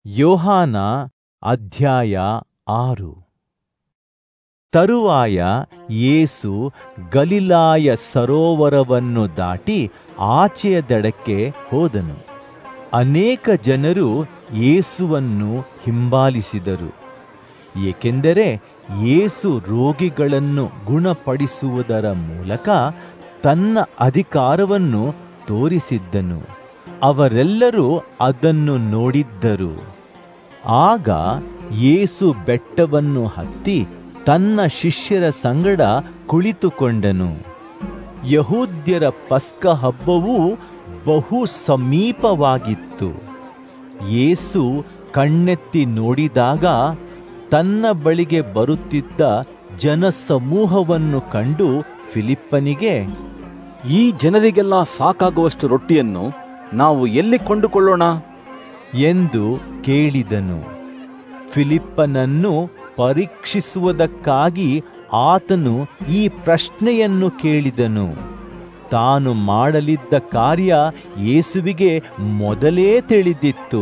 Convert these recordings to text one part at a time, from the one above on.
ಯೋಹಾನ ಅಧ್ಯಾಯ ಆರು ತರುವಾಯ ಯೇಸು ಗಲಿಲಾಯ ಸರೋವರವನ್ನು ದಾಟಿ ಆಚೆಯ ದಡಕ್ಕೆ ಹೋದನು ಅನೇಕ ಜನರು ಯೇಸುವನ್ನು ಹಿಂಬಾಲಿಸಿದರು ಏಕೆಂದರೆ ಯೇಸು ರೋಗಿಗಳನ್ನು ಗುಣಪಡಿಸುವುದರ ಮೂಲಕ ತನ್ನ ಅಧಿಕಾರವನ್ನು ತೋರಿಸಿದ್ದನು ಅವರೆಲ್ಲರೂ ಅದನ್ನು ನೋಡಿದ್ದರು ಆಗ ಯೇಸು ಬೆಟ್ಟವನ್ನು ಹತ್ತಿ ತನ್ನ ಶಿಷ್ಯರ ಸಂಗಡ ಕುಳಿತುಕೊಂಡನು ಯಹೂದ್ಯರ ಪಸ್ಕ ಹಬ್ಬವು ಬಹು ಸಮೀಪವಾಗಿತ್ತು ಯೇಸು ಕಣ್ಣೆತ್ತಿ ನೋಡಿದಾಗ ತನ್ನ ಬಳಿಗೆ ಬರುತ್ತಿದ್ದ ಜನಸಮೂಹವನ್ನು ಕಂಡು ಫಿಲಿಪ್ಪನಿಗೆ ಈ ಜನರಿಗೆಲ್ಲ ಸಾಕಾಗುವಷ್ಟು ರೊಟ್ಟಿಯನ್ನು ನಾವು ಎಲ್ಲಿ ಕೊಂಡುಕೊಳ್ಳೋಣ ಎಂದು ಕೇಳಿದನು ಫಿಲಿಪ್ಪನನ್ನು ಪರೀಕ್ಷಿಸುವುದಕ್ಕಾಗಿ ಆತನು ಈ ಪ್ರಶ್ನೆಯನ್ನು ಕೇಳಿದನು ತಾನು ಮಾಡಲಿದ್ದ ಕಾರ್ಯ ಯೇಸುವಿಗೆ ಮೊದಲೇ ತಿಳಿದಿತ್ತು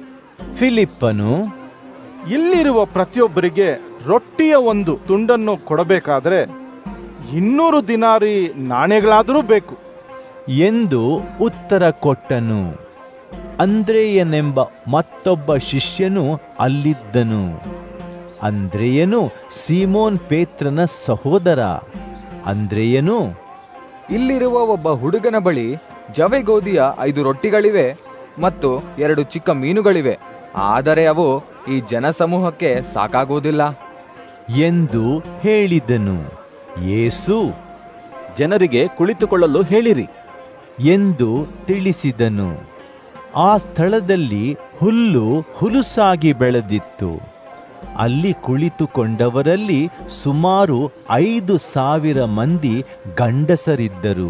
ಫಿಲಿಪ್ಪನು ಇಲ್ಲಿರುವ ಪ್ರತಿಯೊಬ್ಬರಿಗೆ ರೊಟ್ಟಿಯ ಒಂದು ತುಂಡನ್ನು ಕೊಡಬೇಕಾದ್ರೆ ಇನ್ನೂರು ದಿನಾರಿ ನಾಣ್ಯಗಳಾದರೂ ಬೇಕು ಎಂದು ಉತ್ತರ ಕೊಟ್ಟನು ಅಂದ್ರೇಯನೆಂಬ ಮತ್ತೊಬ್ಬ ಶಿಷ್ಯನು ಅಲ್ಲಿದ್ದನು ಅಂದ್ರೇಯನು ಸೀಮೋನ್ ಪೇತ್ರನ ಸಹೋದರ ಅಂದ್ರೇಯನು ಇಲ್ಲಿರುವ ಒಬ್ಬ ಹುಡುಗನ ಬಳಿ ಜವೆಗೋದಿಯ ಐದು ರೊಟ್ಟಿಗಳಿವೆ ಮತ್ತು ಎರಡು ಚಿಕ್ಕ ಮೀನುಗಳಿವೆ ಆದರೆ ಅವು ಈ ಜನಸಮೂಹಕ್ಕೆ ಸಾಕಾಗುವುದಿಲ್ಲ ಎಂದು ಹೇಳಿದನು ಯೇಸು ಜನರಿಗೆ ಕುಳಿತುಕೊಳ್ಳಲು ಹೇಳಿರಿ ಎಂದು ತಿಳಿಸಿದನು ಆ ಸ್ಥಳದಲ್ಲಿ ಹುಲ್ಲು ಹುಲುಸಾಗಿ ಬೆಳೆದಿತ್ತು ಅಲ್ಲಿ ಕುಳಿತುಕೊಂಡವರಲ್ಲಿ ಸುಮಾರು ಐದು ಸಾವಿರ ಮಂದಿ ಗಂಡಸರಿದ್ದರು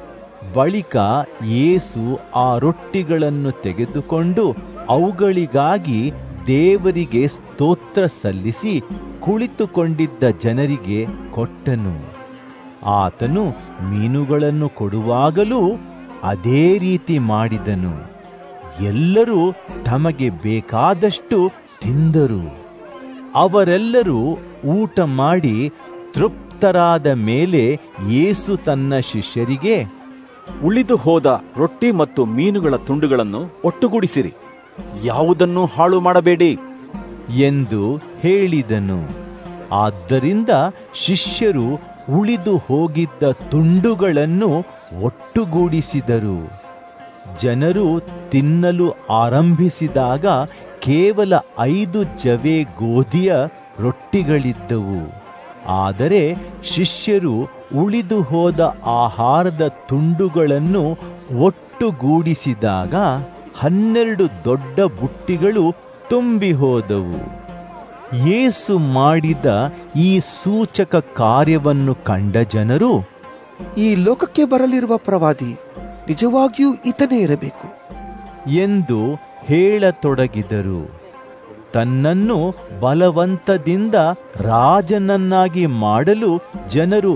ಬಳಿಕ ಯೇಸು ಆ ರೊಟ್ಟಿಗಳನ್ನು ತೆಗೆದುಕೊಂಡು ಅವುಗಳಿಗಾಗಿ ದೇವರಿಗೆ ಸ್ತೋತ್ರ ಸಲ್ಲಿಸಿ ಕುಳಿತುಕೊಂಡಿದ್ದ ಜನರಿಗೆ ಕೊಟ್ಟನು ಆತನು ಮೀನುಗಳನ್ನು ಕೊಡುವಾಗಲೂ ಅದೇ ರೀತಿ ಮಾಡಿದನು ಎಲ್ಲರೂ ತಮಗೆ ಬೇಕಾದಷ್ಟು ತಿಂದರು ಅವರೆಲ್ಲರೂ ಊಟ ಮಾಡಿ ತೃಪ್ತರಾದ ಮೇಲೆ ಯೇಸು ತನ್ನ ಶಿಷ್ಯರಿಗೆ ಉಳಿದು ಹೋದ ರೊಟ್ಟಿ ಮತ್ತು ಮೀನುಗಳ ತುಂಡುಗಳನ್ನು ಒಟ್ಟುಗೂಡಿಸಿರಿ ಯಾವುದನ್ನು ಹಾಳು ಮಾಡಬೇಡಿ ಎಂದು ಹೇಳಿದನು ಆದ್ದರಿಂದ ಶಿಷ್ಯರು ಉಳಿದು ಹೋಗಿದ್ದ ತುಂಡುಗಳನ್ನು ಒಟ್ಟುಗೂಡಿಸಿದರು ಜನರು ತಿನ್ನಲು ಆರಂಭಿಸಿದಾಗ ಕೇವಲ ಐದು ಜವೆ ಗೋಧಿಯ ರೊಟ್ಟಿಗಳಿದ್ದವು ಆದರೆ ಶಿಷ್ಯರು ಉಳಿದು ಹೋದ ಆಹಾರದ ತುಂಡುಗಳನ್ನು ಒಟ್ಟುಗೂಡಿಸಿದಾಗ ಹನ್ನೆರಡು ದೊಡ್ಡ ಬುಟ್ಟಿಗಳು ತುಂಬಿ ಹೋದವು ಯೇಸು ಮಾಡಿದ ಈ ಸೂಚಕ ಕಾರ್ಯವನ್ನು ಕಂಡ ಜನರು ಈ ಲೋಕಕ್ಕೆ ಬರಲಿರುವ ಪ್ರವಾದಿ ನಿಜವಾಗಿಯೂ ಈತನೇ ಇರಬೇಕು ಎಂದು ಹೇಳತೊಡಗಿದರು ತನ್ನನ್ನು ಬಲವಂತದಿಂದ ರಾಜನನ್ನಾಗಿ ಮಾಡಲು ಜನರು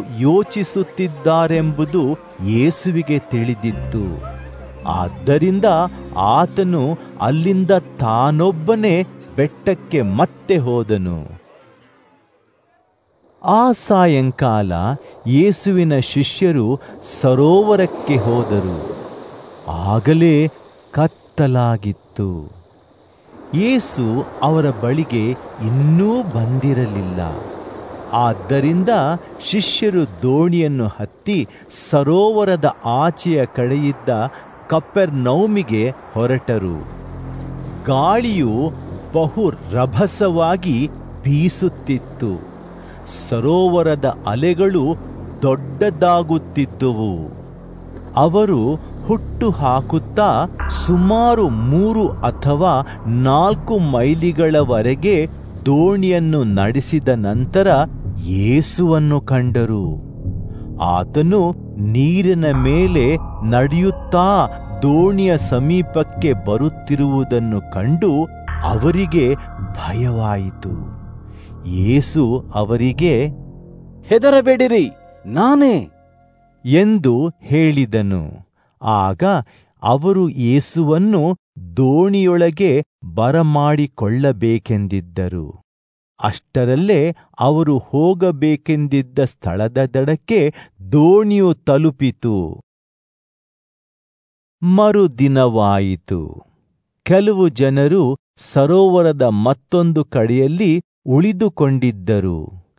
ಯೋಚಿಸುತ್ತಿದ್ದಾರೆಂಬುದು ಯೇಸುವಿಗೆ ತಿಳಿದಿತ್ತು ಆದ್ದರಿಂದ ಆತನು ಅಲ್ಲಿಂದ ತಾನೊಬ್ಬನೇ ಬೆಟ್ಟಕ್ಕೆ ಮತ್ತೆ ಹೋದನು ಆ ಸಾಯಂಕಾಲ ಯೇಸುವಿನ ಶಿಷ್ಯರು ಸರೋವರಕ್ಕೆ ಹೋದರು ಆಗಲೇ ಕತ್ತಲಾಗಿತ್ತು ಯೇಸು ಅವರ ಬಳಿಗೆ ಇನ್ನೂ ಬಂದಿರಲಿಲ್ಲ ಆದ್ದರಿಂದ ಶಿಷ್ಯರು ದೋಣಿಯನ್ನು ಹತ್ತಿ ಸರೋವರದ ಆಚೆಯ ಕಡೆಯಿದ್ದ ಕಪ್ಪೆರ್ನೌಮಿಗೆ ಹೊರಟರು ಗಾಳಿಯು ಬಹು ರಭಸವಾಗಿ ಬೀಸುತ್ತಿತ್ತು ಸರೋವರದ ಅಲೆಗಳು ದೊಡ್ಡದಾಗುತ್ತಿದ್ದುವು ಅವರು ಹುಟ್ಟು ಹಾಕುತ್ತಾ ಸುಮಾರು ಮೂರು ಅಥವಾ ನಾಲ್ಕು ಮೈಲಿಗಳವರೆಗೆ ದೋಣಿಯನ್ನು ನಡೆಸಿದ ನಂತರ ಯೇಸುವನ್ನು ಕಂಡರು ಆತನು ನೀರಿನ ಮೇಲೆ ನಡೆಯುತ್ತಾ ದೋಣಿಯ ಸಮೀಪಕ್ಕೆ ಬರುತ್ತಿರುವುದನ್ನು ಕಂಡು ಅವರಿಗೆ ಭಯವಾಯಿತು ಯೇಸು ಅವರಿಗೆ ಹೆದರಬೇಡಿರಿ ನಾನೇ ಎಂದು ಹೇಳಿದನು ಆಗ ಅವರು ಯೇಸುವನ್ನು ದೋಣಿಯೊಳಗೆ ಬರಮಾಡಿಕೊಳ್ಳಬೇಕೆಂದಿದ್ದರು ಅಷ್ಟರಲ್ಲೇ ಅವರು ಹೋಗಬೇಕೆಂದಿದ್ದ ಸ್ಥಳದ ದಡಕ್ಕೆ ದೋಣಿಯು ತಲುಪಿತು ಮರುದಿನವಾಯಿತು ಕೆಲವು ಜನರು ಸರೋವರದ ಮತ್ತೊಂದು ಕಡೆಯಲ್ಲಿ ಉಳಿದುಕೊಂಡಿದ್ದರು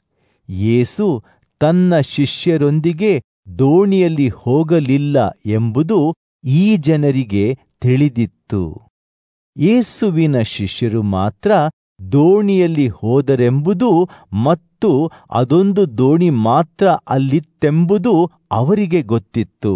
ಯೇಸು ತನ್ನ ಶಿಷ್ಯರೊಂದಿಗೆ ದೋಣಿಯಲ್ಲಿ ಹೋಗಲಿಲ್ಲ ಎಂಬುದು ಈ ಜನರಿಗೆ ತಿಳಿದಿತ್ತು ಯೇಸುವಿನ ಶಿಷ್ಯರು ಮಾತ್ರ ದೋಣಿಯಲ್ಲಿ ಹೋದರೆಂಬುದು ಮತ್ತು ಅದೊಂದು ದೋಣಿ ಮಾತ್ರ ಅಲ್ಲಿತ್ತೆಂಬುದು ಅವರಿಗೆ ಗೊತ್ತಿತ್ತು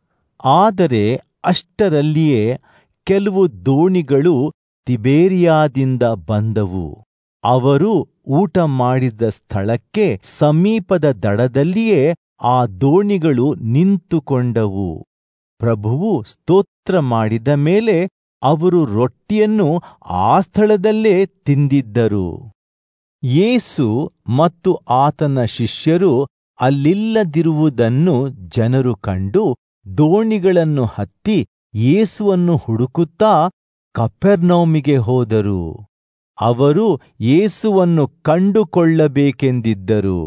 ಆದರೆ ಅಷ್ಟರಲ್ಲಿಯೇ ಕೆಲವು ದೋಣಿಗಳು ತಿಬೇರಿಯಾದಿಂದ ಬಂದವು ಅವರು ಊಟ ಮಾಡಿದ ಸ್ಥಳಕ್ಕೆ ಸಮೀಪದ ದಡದಲ್ಲಿಯೇ ಆ ದೋಣಿಗಳು ನಿಂತುಕೊಂಡವು ಪ್ರಭುವು ಸ್ತೋತ್ರ ಮಾಡಿದ ಮೇಲೆ ಅವರು ರೊಟ್ಟಿಯನ್ನು ಆ ಸ್ಥಳದಲ್ಲೇ ತಿಂದಿದ್ದರು ಯೇಸು ಮತ್ತು ಆತನ ಶಿಷ್ಯರು ಅಲ್ಲಿಲ್ಲದಿರುವುದನ್ನು ಜನರು ಕಂಡು ದೋಣಿಗಳನ್ನು ಹತ್ತಿ ಯೇಸುವನ್ನು ಹುಡುಕುತ್ತಾ ಕಪೆರ್ನೌಮಿಗೆ ಹೋದರು ಅವರು ಯೇಸುವನ್ನು ಕಂಡುಕೊಳ್ಳಬೇಕೆಂದಿದ್ದರು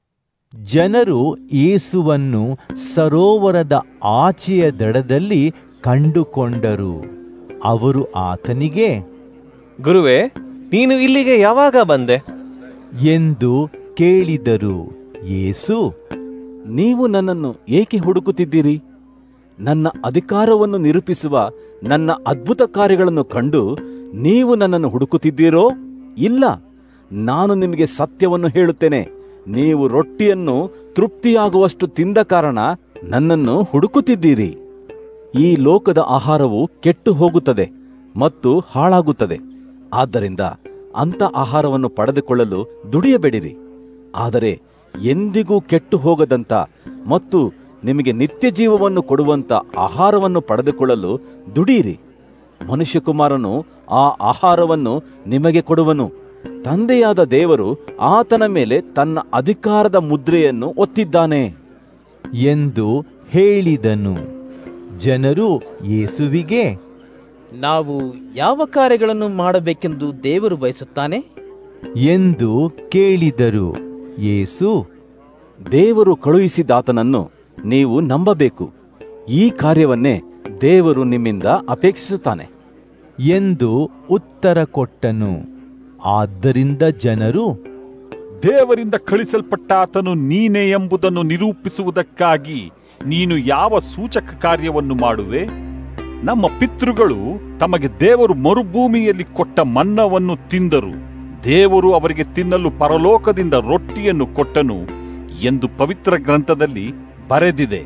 ಜನರು ಯೇಸುವನ್ನು ಸರೋವರದ ಆಚೆಯ ದಡದಲ್ಲಿ ಕಂಡುಕೊಂಡರು ಅವರು ಆತನಿಗೆ ಗುರುವೇ ನೀನು ಇಲ್ಲಿಗೆ ಯಾವಾಗ ಬಂದೆ ಎಂದು ಕೇಳಿದರು ಯೇಸು ನೀವು ನನ್ನನ್ನು ಏಕೆ ಹುಡುಕುತ್ತಿದ್ದೀರಿ ನನ್ನ ಅಧಿಕಾರವನ್ನು ನಿರೂಪಿಸುವ ನನ್ನ ಅದ್ಭುತ ಕಾರ್ಯಗಳನ್ನು ಕಂಡು ನೀವು ನನ್ನನ್ನು ಹುಡುಕುತ್ತಿದ್ದೀರೋ ಇಲ್ಲ ನಾನು ನಿಮಗೆ ಸತ್ಯವನ್ನು ಹೇಳುತ್ತೇನೆ ನೀವು ರೊಟ್ಟಿಯನ್ನು ತೃಪ್ತಿಯಾಗುವಷ್ಟು ತಿಂದ ಕಾರಣ ನನ್ನನ್ನು ಹುಡುಕುತ್ತಿದ್ದೀರಿ ಈ ಲೋಕದ ಆಹಾರವು ಕೆಟ್ಟು ಹೋಗುತ್ತದೆ ಮತ್ತು ಹಾಳಾಗುತ್ತದೆ ಆದ್ದರಿಂದ ಅಂಥ ಆಹಾರವನ್ನು ಪಡೆದುಕೊಳ್ಳಲು ದುಡಿಯಬೇಡಿರಿ ಆದರೆ ಎಂದಿಗೂ ಕೆಟ್ಟು ಹೋಗದಂತ ಮತ್ತು ನಿಮಗೆ ನಿತ್ಯ ಜೀವವನ್ನು ಕೊಡುವಂತ ಆಹಾರವನ್ನು ಪಡೆದುಕೊಳ್ಳಲು ದುಡಿಯಿರಿ ಮನುಷ್ಯಕುಮಾರನು ಆ ಆಹಾರವನ್ನು ನಿಮಗೆ ಕೊಡುವನು ತಂದೆಯಾದ ದೇವರು ಆತನ ಮೇಲೆ ತನ್ನ ಅಧಿಕಾರದ ಮುದ್ರೆಯನ್ನು ಒತ್ತಿದ್ದಾನೆ ಎಂದು ಹೇಳಿದನು ಜನರು ಯೇಸುವಿಗೆ ನಾವು ಯಾವ ಕಾರ್ಯಗಳನ್ನು ಮಾಡಬೇಕೆಂದು ದೇವರು ಬಯಸುತ್ತಾನೆ ಎಂದು ಕೇಳಿದರು ಯೇಸು ದೇವರು ಕಳುಹಿಸಿದಾತನನ್ನು ನೀವು ನಂಬಬೇಕು ಈ ಕಾರ್ಯವನ್ನೇ ದೇವರು ನಿಮ್ಮಿಂದ ಅಪೇಕ್ಷಿಸುತ್ತಾನೆ ಎಂದು ಉತ್ತರ ಕೊಟ್ಟನು ಆದ್ದರಿಂದ ಜನರು ದೇವರಿಂದ ಕಳಿಸಲ್ಪಟ್ಟ ಆತನು ನೀನೇ ಎಂಬುದನ್ನು ನಿರೂಪಿಸುವುದಕ್ಕಾಗಿ ನೀನು ಯಾವ ಸೂಚಕ ಕಾರ್ಯವನ್ನು ಮಾಡುವೆ ನಮ್ಮ ಪಿತೃಗಳು ತಮಗೆ ದೇವರು ಮರುಭೂಮಿಯಲ್ಲಿ ಕೊಟ್ಟ ಮನ್ನವನ್ನು ತಿಂದರು ದೇವರು ಅವರಿಗೆ ತಿನ್ನಲು ಪರಲೋಕದಿಂದ ರೊಟ್ಟಿಯನ್ನು ಕೊಟ್ಟನು ಎಂದು ಪವಿತ್ರ ಗ್ರಂಥದಲ್ಲಿ ಬರೆದಿದೆ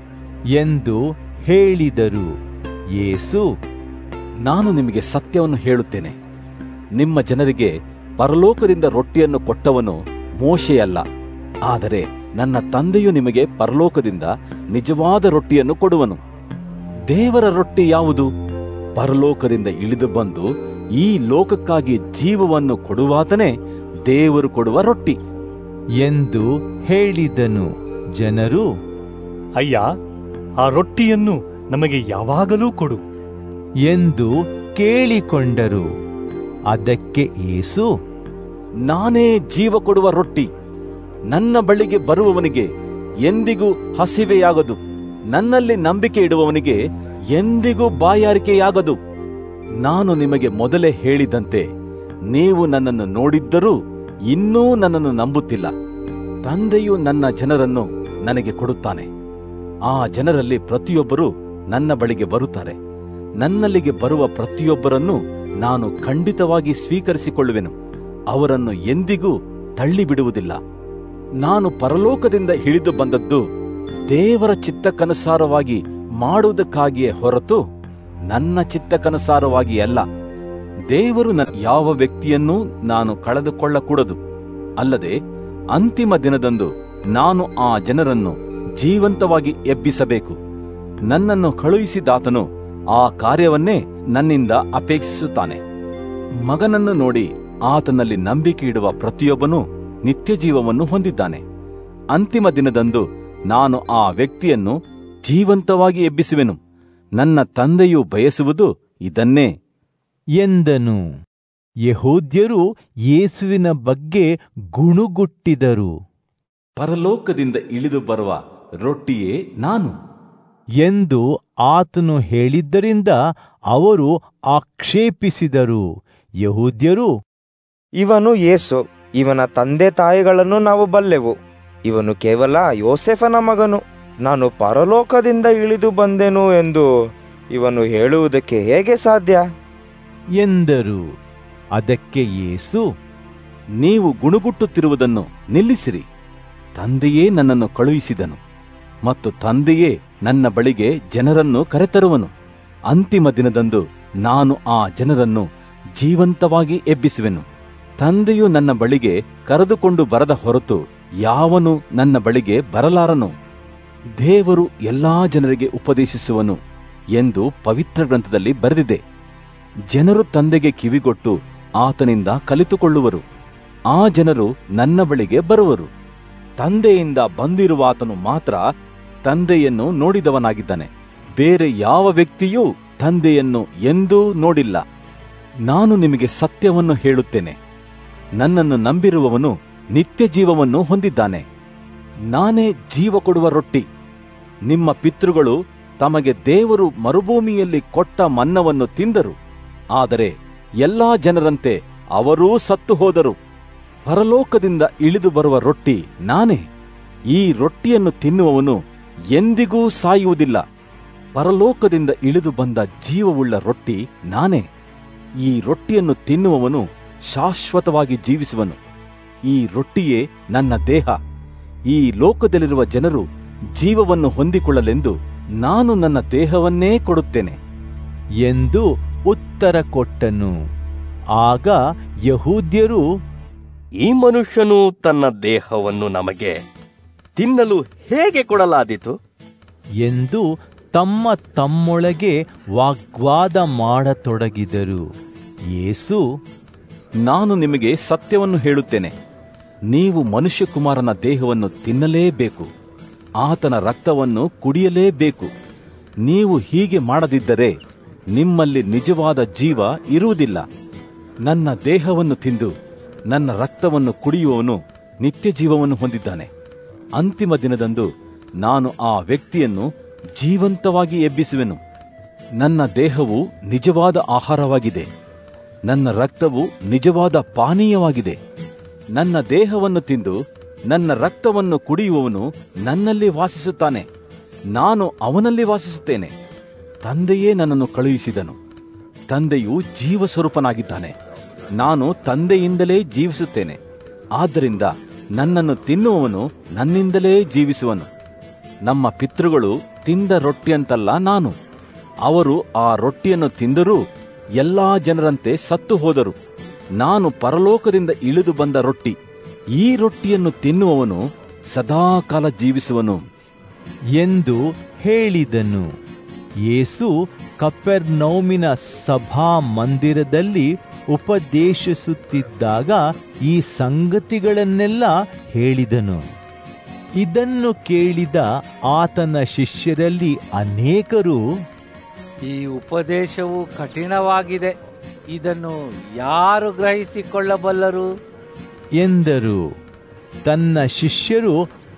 ಎಂದು ಹೇಳಿದರು ಯೇಸು ನಾನು ನಿಮಗೆ ಸತ್ಯವನ್ನು ಹೇಳುತ್ತೇನೆ ನಿಮ್ಮ ಜನರಿಗೆ ಪರಲೋಕದಿಂದ ರೊಟ್ಟಿಯನ್ನು ಕೊಟ್ಟವನು ಮೋಶೆಯಲ್ಲ ಆದರೆ ನನ್ನ ತಂದೆಯು ನಿಮಗೆ ಪರಲೋಕದಿಂದ ನಿಜವಾದ ರೊಟ್ಟಿಯನ್ನು ಕೊಡುವನು ದೇವರ ರೊಟ್ಟಿ ಯಾವುದು ಪರಲೋಕದಿಂದ ಇಳಿದು ಬಂದು ಈ ಲೋಕಕ್ಕಾಗಿ ಜೀವವನ್ನು ಕೊಡುವಾತನೇ ದೇವರು ಕೊಡುವ ರೊಟ್ಟಿ ಎಂದು ಹೇಳಿದನು ಜನರು ಅಯ್ಯ ಆ ರೊಟ್ಟಿಯನ್ನು ನಮಗೆ ಯಾವಾಗಲೂ ಕೊಡು ಎಂದು ಕೇಳಿಕೊಂಡರು ಅದಕ್ಕೆ ಏಸು ನಾನೇ ಜೀವ ಕೊಡುವ ರೊಟ್ಟಿ ನನ್ನ ಬಳಿಗೆ ಬರುವವನಿಗೆ ಎಂದಿಗೂ ಹಸಿವೆಯಾಗದು ನನ್ನಲ್ಲಿ ನಂಬಿಕೆ ಇಡುವವನಿಗೆ ಎಂದಿಗೂ ಬಾಯಾರಿಕೆಯಾಗದು ನಾನು ನಿಮಗೆ ಮೊದಲೇ ಹೇಳಿದಂತೆ ನೀವು ನನ್ನನ್ನು ನೋಡಿದ್ದರೂ ಇನ್ನೂ ನನ್ನನ್ನು ನಂಬುತ್ತಿಲ್ಲ ತಂದೆಯು ನನ್ನ ಜನರನ್ನು ನನಗೆ ಕೊಡುತ್ತಾನೆ ಆ ಜನರಲ್ಲಿ ಪ್ರತಿಯೊಬ್ಬರೂ ನನ್ನ ಬಳಿಗೆ ಬರುತ್ತಾರೆ ನನ್ನಲ್ಲಿಗೆ ಬರುವ ಪ್ರತಿಯೊಬ್ಬರನ್ನು ನಾನು ಖಂಡಿತವಾಗಿ ಸ್ವೀಕರಿಸಿಕೊಳ್ಳುವೆನು ಅವರನ್ನು ಎಂದಿಗೂ ತಳ್ಳಿಬಿಡುವುದಿಲ್ಲ ನಾನು ಪರಲೋಕದಿಂದ ಇಳಿದು ಬಂದದ್ದು ದೇವರ ಚಿತ್ತಕ್ಕನುಸಾರವಾಗಿ ಮಾಡುವುದಕ್ಕಾಗಿಯೇ ಹೊರತು ನನ್ನ ಚಿತ್ತಕ್ಕನುಸಾರವಾಗಿ ಅಲ್ಲ ದೇವರು ನನ್ನ ಯಾವ ವ್ಯಕ್ತಿಯನ್ನೂ ನಾನು ಕಳೆದುಕೊಳ್ಳಕೂಡದು ಅಲ್ಲದೆ ಅಂತಿಮ ದಿನದಂದು ನಾನು ಆ ಜನರನ್ನು ಜೀವಂತವಾಗಿ ಎಬ್ಬಿಸಬೇಕು ನನ್ನನ್ನು ಕಳುಹಿಸಿದಾತನು ಆ ಕಾರ್ಯವನ್ನೇ ನನ್ನಿಂದ ಅಪೇಕ್ಷಿಸುತ್ತಾನೆ ಮಗನನ್ನು ನೋಡಿ ಆತನಲ್ಲಿ ನಂಬಿಕೆ ಇಡುವ ಪ್ರತಿಯೊಬ್ಬನೂ ನಿತ್ಯ ಜೀವವನ್ನು ಹೊಂದಿದ್ದಾನೆ ಅಂತಿಮ ದಿನದಂದು ನಾನು ಆ ವ್ಯಕ್ತಿಯನ್ನು ಜೀವಂತವಾಗಿ ಎಬ್ಬಿಸುವೆನು ನನ್ನ ತಂದೆಯು ಬಯಸುವುದು ಇದನ್ನೇ ಎಂದನು ಯಹೂದ್ಯರು ಯೇಸುವಿನ ಬಗ್ಗೆ ಗುಣುಗುಟ್ಟಿದರು ಪರಲೋಕದಿಂದ ಇಳಿದು ಬರುವ ರೊಟ್ಟಿಯೇ ನಾನು ಎಂದು ಆತನು ಹೇಳಿದ್ದರಿಂದ ಅವರು ಆಕ್ಷೇಪಿಸಿದರು ಯಹೂದ್ಯರು ಇವನು ಯೇಸು ಇವನ ತಂದೆ ತಾಯಿಗಳನ್ನು ನಾವು ಬಲ್ಲೆವು ಇವನು ಕೇವಲ ಯೋಸೆಫನ ಮಗನು ನಾನು ಪರಲೋಕದಿಂದ ಇಳಿದು ಬಂದೆನು ಎಂದು ಇವನು ಹೇಳುವುದಕ್ಕೆ ಹೇಗೆ ಸಾಧ್ಯ ಎಂದರು ಅದಕ್ಕೆ ಯೇಸು ನೀವು ಗುಣಗುಟ್ಟುತ್ತಿರುವುದನ್ನು ನಿಲ್ಲಿಸಿರಿ ತಂದೆಯೇ ನನ್ನನ್ನು ಕಳುಹಿಸಿದನು ಮತ್ತು ತಂದೆಯೇ ನನ್ನ ಬಳಿಗೆ ಜನರನ್ನು ಕರೆತರುವನು ಅಂತಿಮ ದಿನದಂದು ನಾನು ಆ ಜನರನ್ನು ಜೀವಂತವಾಗಿ ಎಬ್ಬಿಸುವೆನು ತಂದೆಯು ನನ್ನ ಬಳಿಗೆ ಕರೆದುಕೊಂಡು ಬರದ ಹೊರತು ಯಾವನು ನನ್ನ ಬಳಿಗೆ ಬರಲಾರನು ದೇವರು ಎಲ್ಲಾ ಜನರಿಗೆ ಉಪದೇಶಿಸುವನು ಎಂದು ಪವಿತ್ರ ಗ್ರಂಥದಲ್ಲಿ ಬರೆದಿದೆ ಜನರು ತಂದೆಗೆ ಕಿವಿಗೊಟ್ಟು ಆತನಿಂದ ಕಲಿತುಕೊಳ್ಳುವರು ಆ ಜನರು ನನ್ನ ಬಳಿಗೆ ಬರುವರು ತಂದೆಯಿಂದ ಬಂದಿರುವಾತನು ಮಾತ್ರ ತಂದೆಯನ್ನು ನೋಡಿದವನಾಗಿದ್ದಾನೆ ಬೇರೆ ಯಾವ ವ್ಯಕ್ತಿಯೂ ತಂದೆಯನ್ನು ಎಂದೂ ನೋಡಿಲ್ಲ ನಾನು ನಿಮಗೆ ಸತ್ಯವನ್ನು ಹೇಳುತ್ತೇನೆ ನನ್ನನ್ನು ನಂಬಿರುವವನು ನಿತ್ಯ ಜೀವವನ್ನು ಹೊಂದಿದ್ದಾನೆ ನಾನೇ ಜೀವ ಕೊಡುವ ರೊಟ್ಟಿ ನಿಮ್ಮ ಪಿತೃಗಳು ತಮಗೆ ದೇವರು ಮರುಭೂಮಿಯಲ್ಲಿ ಕೊಟ್ಟ ಮನ್ನವನ್ನು ತಿಂದರು ಆದರೆ ಎಲ್ಲಾ ಜನರಂತೆ ಅವರೂ ಸತ್ತು ಹೋದರು ಪರಲೋಕದಿಂದ ಇಳಿದು ಬರುವ ರೊಟ್ಟಿ ನಾನೇ ಈ ರೊಟ್ಟಿಯನ್ನು ತಿನ್ನುವವನು ಎಂದಿಗೂ ಸಾಯುವುದಿಲ್ಲ ಪರಲೋಕದಿಂದ ಇಳಿದು ಬಂದ ಜೀವವುಳ್ಳ ರೊಟ್ಟಿ ನಾನೇ ಈ ರೊಟ್ಟಿಯನ್ನು ತಿನ್ನುವವನು ಶಾಶ್ವತವಾಗಿ ಜೀವಿಸುವನು ಈ ರೊಟ್ಟಿಯೇ ನನ್ನ ದೇಹ ಈ ಲೋಕದಲ್ಲಿರುವ ಜನರು ಜೀವವನ್ನು ಹೊಂದಿಕೊಳ್ಳಲೆಂದು ನಾನು ನನ್ನ ದೇಹವನ್ನೇ ಕೊಡುತ್ತೇನೆ ಎಂದು ಉತ್ತರ ಕೊಟ್ಟನು ಆಗ ಯಹೂದ್ಯರು ಈ ಮನುಷ್ಯನು ತನ್ನ ದೇಹವನ್ನು ನಮಗೆ ತಿನ್ನಲು ಹೇಗೆ ಕೊಡಲಾದೀತು ಎಂದು ತಮ್ಮ ತಮ್ಮೊಳಗೆ ವಾಗ್ವಾದ ಮಾಡತೊಡಗಿದರು ಯೇಸು ನಾನು ನಿಮಗೆ ಸತ್ಯವನ್ನು ಹೇಳುತ್ತೇನೆ ನೀವು ಮನುಷ್ಯಕುಮಾರನ ದೇಹವನ್ನು ತಿನ್ನಲೇಬೇಕು ಆತನ ರಕ್ತವನ್ನು ಕುಡಿಯಲೇಬೇಕು ನೀವು ಹೀಗೆ ಮಾಡದಿದ್ದರೆ ನಿಮ್ಮಲ್ಲಿ ನಿಜವಾದ ಜೀವ ಇರುವುದಿಲ್ಲ ನನ್ನ ದೇಹವನ್ನು ತಿಂದು ನನ್ನ ರಕ್ತವನ್ನು ಕುಡಿಯುವವನು ನಿತ್ಯ ಜೀವವನ್ನು ಹೊಂದಿದ್ದಾನೆ ಅಂತಿಮ ದಿನದಂದು ನಾನು ಆ ವ್ಯಕ್ತಿಯನ್ನು ಜೀವಂತವಾಗಿ ಎಬ್ಬಿಸುವೆನು ನನ್ನ ದೇಹವು ನಿಜವಾದ ಆಹಾರವಾಗಿದೆ ನನ್ನ ರಕ್ತವು ನಿಜವಾದ ಪಾನೀಯವಾಗಿದೆ ನನ್ನ ದೇಹವನ್ನು ತಿಂದು ನನ್ನ ರಕ್ತವನ್ನು ಕುಡಿಯುವವನು ನನ್ನಲ್ಲಿ ವಾಸಿಸುತ್ತಾನೆ ನಾನು ಅವನಲ್ಲಿ ವಾಸಿಸುತ್ತೇನೆ ತಂದೆಯೇ ನನ್ನನ್ನು ಕಳುಹಿಸಿದನು ತಂದೆಯು ಜೀವಸ್ವರೂಪನಾಗಿದ್ದಾನೆ ನಾನು ತಂದೆಯಿಂದಲೇ ಜೀವಿಸುತ್ತೇನೆ ಆದ್ದರಿಂದ ನನ್ನನ್ನು ತಿನ್ನುವವನು ನನ್ನಿಂದಲೇ ಜೀವಿಸುವನು ನಮ್ಮ ಪಿತೃಗಳು ತಿಂದ ರೊಟ್ಟಿಯಂತಲ್ಲ ನಾನು ಅವರು ಆ ರೊಟ್ಟಿಯನ್ನು ತಿಂದರೂ ಎಲ್ಲಾ ಜನರಂತೆ ಸತ್ತು ಹೋದರು ನಾನು ಪರಲೋಕದಿಂದ ಇಳಿದು ಬಂದ ರೊಟ್ಟಿ ಈ ರೊಟ್ಟಿಯನ್ನು ತಿನ್ನುವವನು ಸದಾಕಾಲ ಜೀವಿಸುವನು ಎಂದು ಹೇಳಿದನು ಯೇಸು ಕಪೆರ್ನೌಮಿನ ಸಭಾ ಮಂದಿರದಲ್ಲಿ ಉಪದೇಶಿಸುತ್ತಿದ್ದಾಗ ಈ ಸಂಗತಿಗಳನ್ನೆಲ್ಲ ಹೇಳಿದನು ಇದನ್ನು ಕೇಳಿದ ಆತನ ಶಿಷ್ಯರಲ್ಲಿ ಅನೇಕರು ಈ ಉಪದೇಶವು ಕಠಿಣವಾಗಿದೆ ಇದನ್ನು ಯಾರು ಗ್ರಹಿಸಿಕೊಳ್ಳಬಲ್ಲರು ಎಂದರು ತನ್ನ ಶಿಷ್ಯರು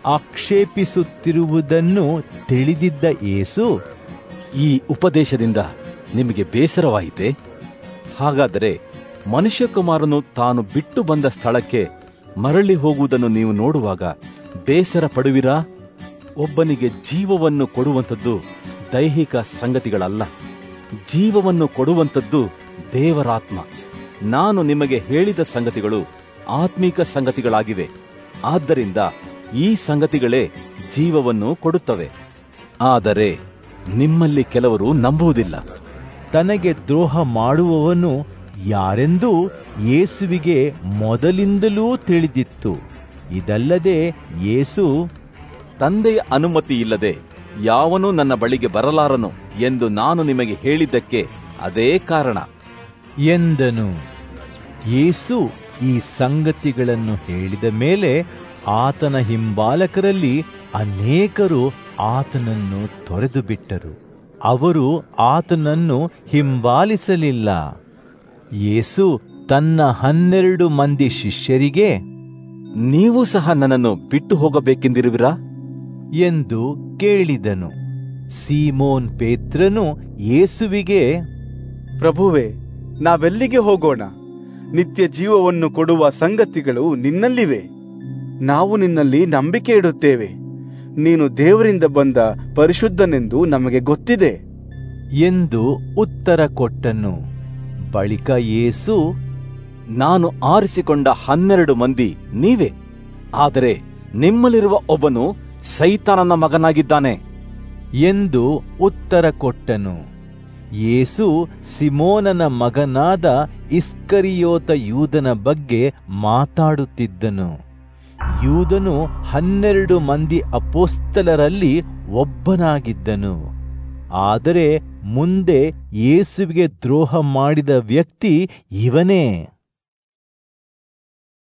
ಆಕ್ಷೇಪಿಸುತ್ತಿರುವುದನ್ನು ತಿಳಿದಿದ್ದ ಯೇಸು ಈ ಉಪದೇಶದಿಂದ ನಿಮಗೆ ಬೇಸರವಾಯಿತೆ ಹಾಗಾದರೆ ಮನುಷ್ಯಕುಮಾರನು ತಾನು ಬಿಟ್ಟು ಬಂದ ಸ್ಥಳಕ್ಕೆ ಮರಳಿ ಹೋಗುವುದನ್ನು ನೀವು ನೋಡುವಾಗ ಬೇಸರ ಪಡುವಿರಾ ಒಬ್ಬನಿಗೆ ಜೀವವನ್ನು ಕೊಡುವಂಥದ್ದು ದೈಹಿಕ ಸಂಗತಿಗಳಲ್ಲ ಜೀವವನ್ನು ಕೊಡುವಂಥದ್ದು ದೇವರಾತ್ಮ ನಾನು ನಿಮಗೆ ಹೇಳಿದ ಸಂಗತಿಗಳು ಆತ್ಮೀಕ ಸಂಗತಿಗಳಾಗಿವೆ ಆದ್ದರಿಂದ ಈ ಸಂಗತಿಗಳೇ ಜೀವವನ್ನು ಕೊಡುತ್ತವೆ ಆದರೆ ನಿಮ್ಮಲ್ಲಿ ಕೆಲವರು ನಂಬುವುದಿಲ್ಲ ತನಗೆ ದ್ರೋಹ ಮಾಡುವವನು ಯಾರೆಂದು ಯೇಸುವಿಗೆ ಮೊದಲಿಂದಲೂ ತಿಳಿದಿತ್ತು ಇದಲ್ಲದೆ ಯೇಸು ತಂದೆಯ ಅನುಮತಿ ಇಲ್ಲದೆ ಯಾವನೂ ನನ್ನ ಬಳಿಗೆ ಬರಲಾರನು ಎಂದು ನಾನು ನಿಮಗೆ ಹೇಳಿದ್ದಕ್ಕೆ ಅದೇ ಕಾರಣ ಎಂದನು ಯೇಸು ಈ ಸಂಗತಿಗಳನ್ನು ಹೇಳಿದ ಮೇಲೆ ಆತನ ಹಿಂಬಾಲಕರಲ್ಲಿ ಅನೇಕರು ಆತನನ್ನು ತೊರೆದು ಬಿಟ್ಟರು ಅವರು ಆತನನ್ನು ಹಿಂಬಾಲಿಸಲಿಲ್ಲ ಯೇಸು ತನ್ನ ಹನ್ನೆರಡು ಮಂದಿ ಶಿಷ್ಯರಿಗೆ ನೀವು ಸಹ ನನ್ನನ್ನು ಬಿಟ್ಟು ಹೋಗಬೇಕೆಂದಿರುವಿರಾ ಎಂದು ಕೇಳಿದನು ಸೀಮೋನ್ ಪೇತ್ರನು ಯೇಸುವಿಗೆ ಪ್ರಭುವೆ ನಾವೆಲ್ಲಿಗೆ ಹೋಗೋಣ ನಿತ್ಯ ಜೀವವನ್ನು ಕೊಡುವ ಸಂಗತಿಗಳು ನಿನ್ನಲ್ಲಿವೆ ನಾವು ನಿನ್ನಲ್ಲಿ ನಂಬಿಕೆ ಇಡುತ್ತೇವೆ ನೀನು ದೇವರಿಂದ ಬಂದ ಪರಿಶುದ್ಧನೆಂದು ನಮಗೆ ಗೊತ್ತಿದೆ ಎಂದು ಉತ್ತರ ಕೊಟ್ಟನು ಬಳಿಕ ಯೇಸು ನಾನು ಆರಿಸಿಕೊಂಡ ಹನ್ನೆರಡು ಮಂದಿ ನೀವೇ ಆದರೆ ನಿಮ್ಮಲ್ಲಿರುವ ಒಬ್ಬನು ಸೈತಾನನ ಮಗನಾಗಿದ್ದಾನೆ ಎಂದು ಉತ್ತರ ಕೊಟ್ಟನು ಯೇಸು ಸಿಮೋನನ ಮಗನಾದ ಇಸ್ಕರಿಯೋತ ಯೂದನ ಬಗ್ಗೆ ಮಾತಾಡುತ್ತಿದ್ದನು ಯೂದನು ಹನ್ನೆರಡು ಮಂದಿ ಅಪೋಸ್ತಲರಲ್ಲಿ ಒಬ್ಬನಾಗಿದ್ದನು ಆದರೆ ಮುಂದೆ ಯೇಸುವಿಗೆ ದ್ರೋಹ ಮಾಡಿದ ವ್ಯಕ್ತಿ ಇವನೇ